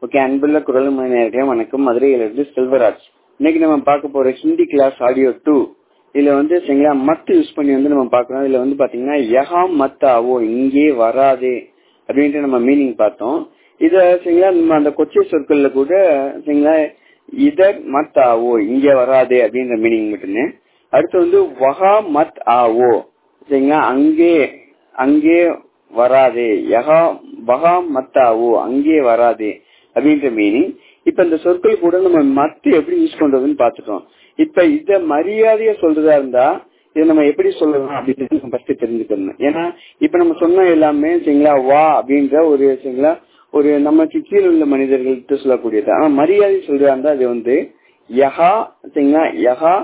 okay அன்புள்ள குரல் மணியர்களே வணக்கம் மதுரையிலிருந்து செல்வராஜ் இன்னைக்கு நம்ம பார்க்க போற ஹிந்தி கிளாஸ் ஆடியோ டூ இதுல வந்து சரிங்களா மத் யூஸ் பண்ணி வந்து நம்ம பார்க்கறோம் இதுல வந்து பாத்தீங்கன்னா யஹா மத் ஆவோ இங்கே வராதே அப்படின்ட்டு நம்ம மீனிங் பார்த்தோம் இத சரிங்களா நம்ம அந்த கொச்சை சொற்கள்ல கூட சரிங்களா இதர் மத் ஆவோ இங்க வராதே அப்படின்ற மீனிங் மட்டுமே அடுத்து வந்து வஹா மத் ஆவோ சரிங்களா அங்கே அங்கே வராதே யஹா வஹா மத் ஆவோ அங்கே வராதே அப்படின்ற மீனிங் இப்ப இந்த சொற்கள் கூட நம்ம மத்து எப்படி யூஸ் பண்றதுன்னு பாத்துட்டோம் இப்ப இத மரியாதைய சொல்றதா இருந்தா இதை நம்ம எப்படி சொல்லலாம் அப்படின்னு நம்ம ஃபர்ஸ்ட் தெரிஞ்சுக்கணும் ஏன்னா இப்ப நம்ம சொன்ன எல்லாமே சரிங்களா வா அப்படின்ற ஒரு சரிங்களா ஒரு நம்ம கீழ் உள்ள மனிதர்கள்ட்ட சொல்லக்கூடியது ஆனா மரியாதை சொல்றதா இருந்தா அது வந்து யஹா சரிங்களா யஹா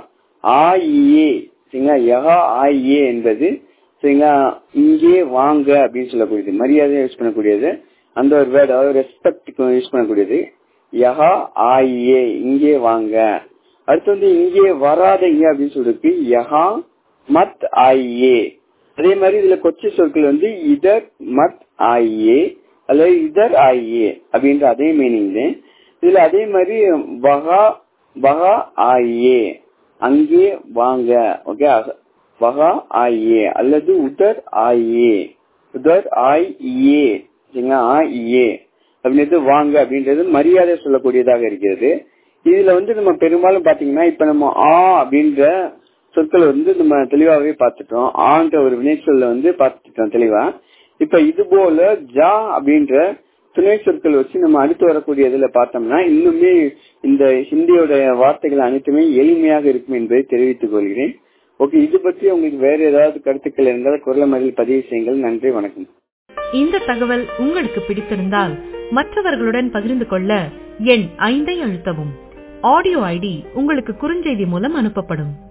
ஆஇஏ சரிங்களா யஹா ஆஇஏ என்பது சரிங்களா இங்கே வாங்க அப்படின்னு சொல்லக்கூடியது மரியாதையை யூஸ் பண்ணக்கூடியது அந்த ஒரு வேர்டு அதாவது ரெஸ்பெக்ட் யூஸ் பண்ணக்கூடியது யஹா ஆஇஏ இங்கே வாங்க அடுத்து வந்து இங்கே வராதீங்க அப்படின்னு சொல்லிருக்கு யஹா மத் ஆயியே அதே மாதிரி இதுல கொச்சை சொற்கள் வந்து இதர் மத் ஆயியே அல்லது இதர் ஆயியே அப்படின்ற அதே மீனிங் இதுல அதே மாதிரி வகா வகா ஆயியே அங்கே வாங்க ஓகே வகா ஆயியே அல்லது உதர் ஆயியே உதர் ஆயியே சரிங்களா ஆயியே அப்படின்றது வாங்க அப்படின்றது மரியாதை சொல்லக்கூடியதாக இருக்கிறது இதுல வந்து நம்ம பெரும்பாலும் பாத்தீங்கன்னா இப்ப நம்ம ஆ அப்படின்ற சொற்கள் வந்து நம்ம தெளிவாகவே பார்த்துட்டோம் ஆன்ற ஒரு வினைச்சொல்ல வந்து பார்த்துட்டோம் தெளிவா இப்ப இது போல ஜா அப்படின்ற துணை சொற்கள் வச்சு நம்ம அடுத்து வரக்கூடிய இதுல பார்த்தோம்னா இன்னுமே இந்த ஹிந்தியோட வார்த்தைகள் அனைத்துமே எளிமையாக இருக்கும் என்பதை தெரிவித்துக் கொள்கிறேன் ஓகே இது பற்றி உங்களுக்கு வேற ஏதாவது கருத்துக்கள் இருந்தால் குரல் மதில் பதிவு செய்யுங்கள் நன்றி வணக்கம் இந்த தகவல் உங்களுக்கு பிடித்திருந்தால் மற்றவர்களுடன் பகிர்ந்து கொள்ள எண் ஐந்தை அழுத்தவும் ஆடியோ ஐடி உங்களுக்கு குறுஞ்செய்தி மூலம் அனுப்பப்படும்